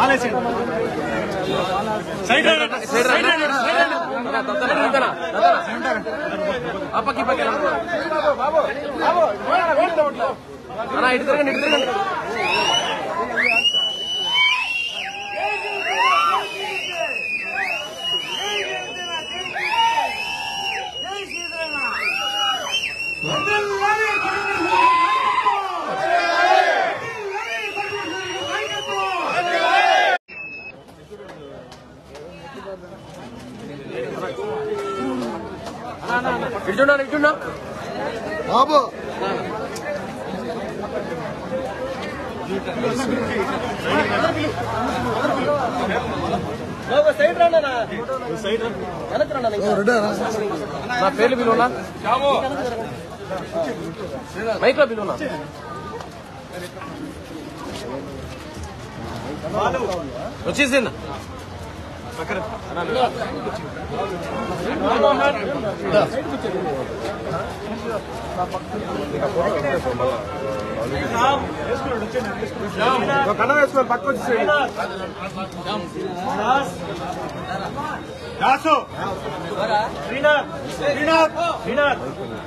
Side side ఆ పక్క ఈ పక్క అన్నా ఇటు తిరగండి ఇటు తిరగండి ఇటు చూడండి ఇటు చూడండి బాబు ఓ, రెడ్డా నా పేర్లు పిలువనా మైక్ లో పిలువనా వచ్చేసిందా కన్న వేసుకొని పక్క వచ్చేసేయండి దాసు శ్రీనాథ్ శ్రీనాథ్ శ్రీనాథ్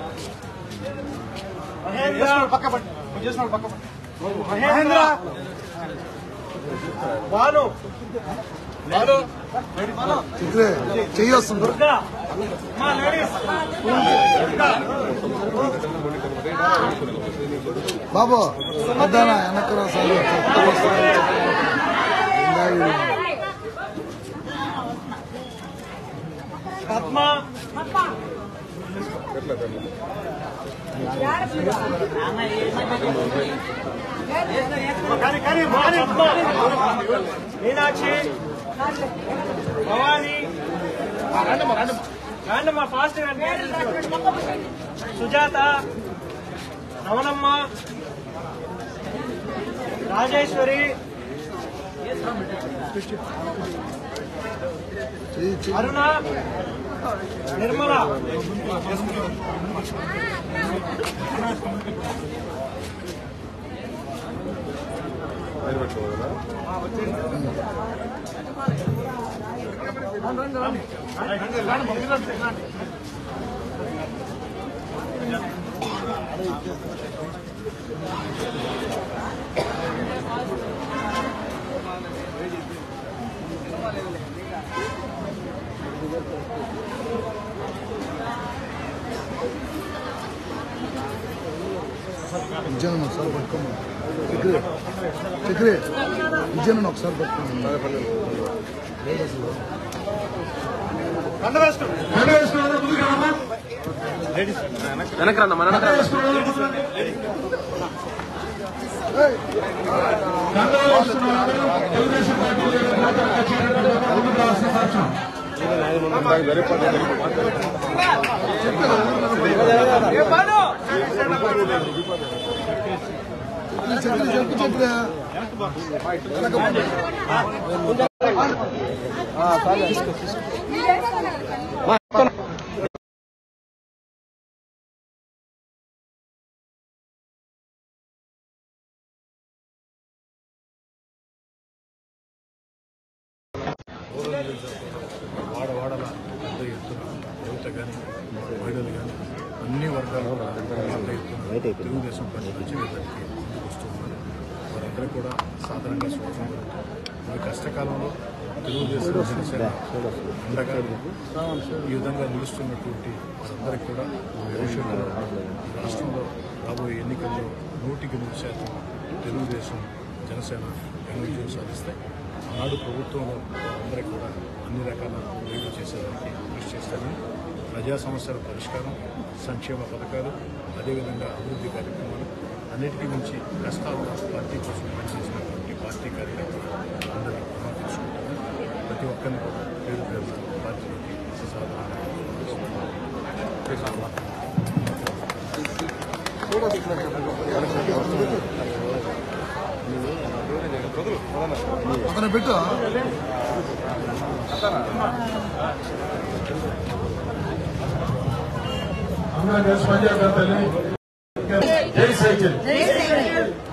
మహేంద్ర పక్క పట్టు చేసిన పక్క పట్టు మహేంద్ర భాను భాను ఇక్కడే చెయ్యి వస్తుంది దుర్గా మా లేడీస్ బాబు పెద్దనా వెనక్కి రా సార్ ఇందాక పద్మ కానీ కానీ పద్మ మీనాక్షి భవాని రండమ్మా ఫాస్ట్ సుజాత రమణమ్మ రాజేశ్వరి చెయ్యి చెయ్యి అరుణ నిర్మల విజయన్ ఒకసారి పట్టుకోమా చక్రి చక్రి విజయన్ ఒకసారి పట్టుకోమా లేదు అసలు కండ వేసుకో కండ వేసుకో వెనక్కి రండి మన వెనక్కి రండి. చక్రి చెప్పు చక్రి వాడవాడల పెద్ద ఎత్తున యువత కానీ మహిళలు కానీ అన్ని వర్గాల వారు పెద్ద ఎత్తున తెలుగుదేశం పార్టీ నుంచి వీళ్ళకి ముందుకు వస్తున్నారు వారందరూ కూడా సాధారణంగా స్వాగతం జరుగుతుంది ఈ కష్టకాలంలో తెలుగుదేశం జనసేన అండగా ఈ విధంగా నిలుస్తున్నటువంటి వారందరికీ కూడా భవిష్యత్తులో ఈ రాష్ట్రంలో రాబోయే ఎన్నికల్లో నూటికి నూరు శాతం తెలుగుదేశం జనసేన ఘన విజయం సాధిస్తాయి ఆనాడు ప్రభుత్వంలో అందరికీ కూడా అన్ని రకాల మేలు చేసేదానికి కృషి చేస్తారని ప్రజా సమస్యల పరిష్కారం సంక్షేమ పథకాలు అదేవిధంగా అభివృద్ధి కార్యక్రమాలు అన్నిటికీ మించి ప్రస్తావన పార్టీ కోసం పనిచేసినటువంటి పార్టీ కార్యకర్తలు అందరూ రుణం తీసుకుంటారు ప్రతి ఒక్కరిని కూడా పేరు పేరు పార్టీలోకి సాధారణంగా అతను పెట్టు జై సైకిల్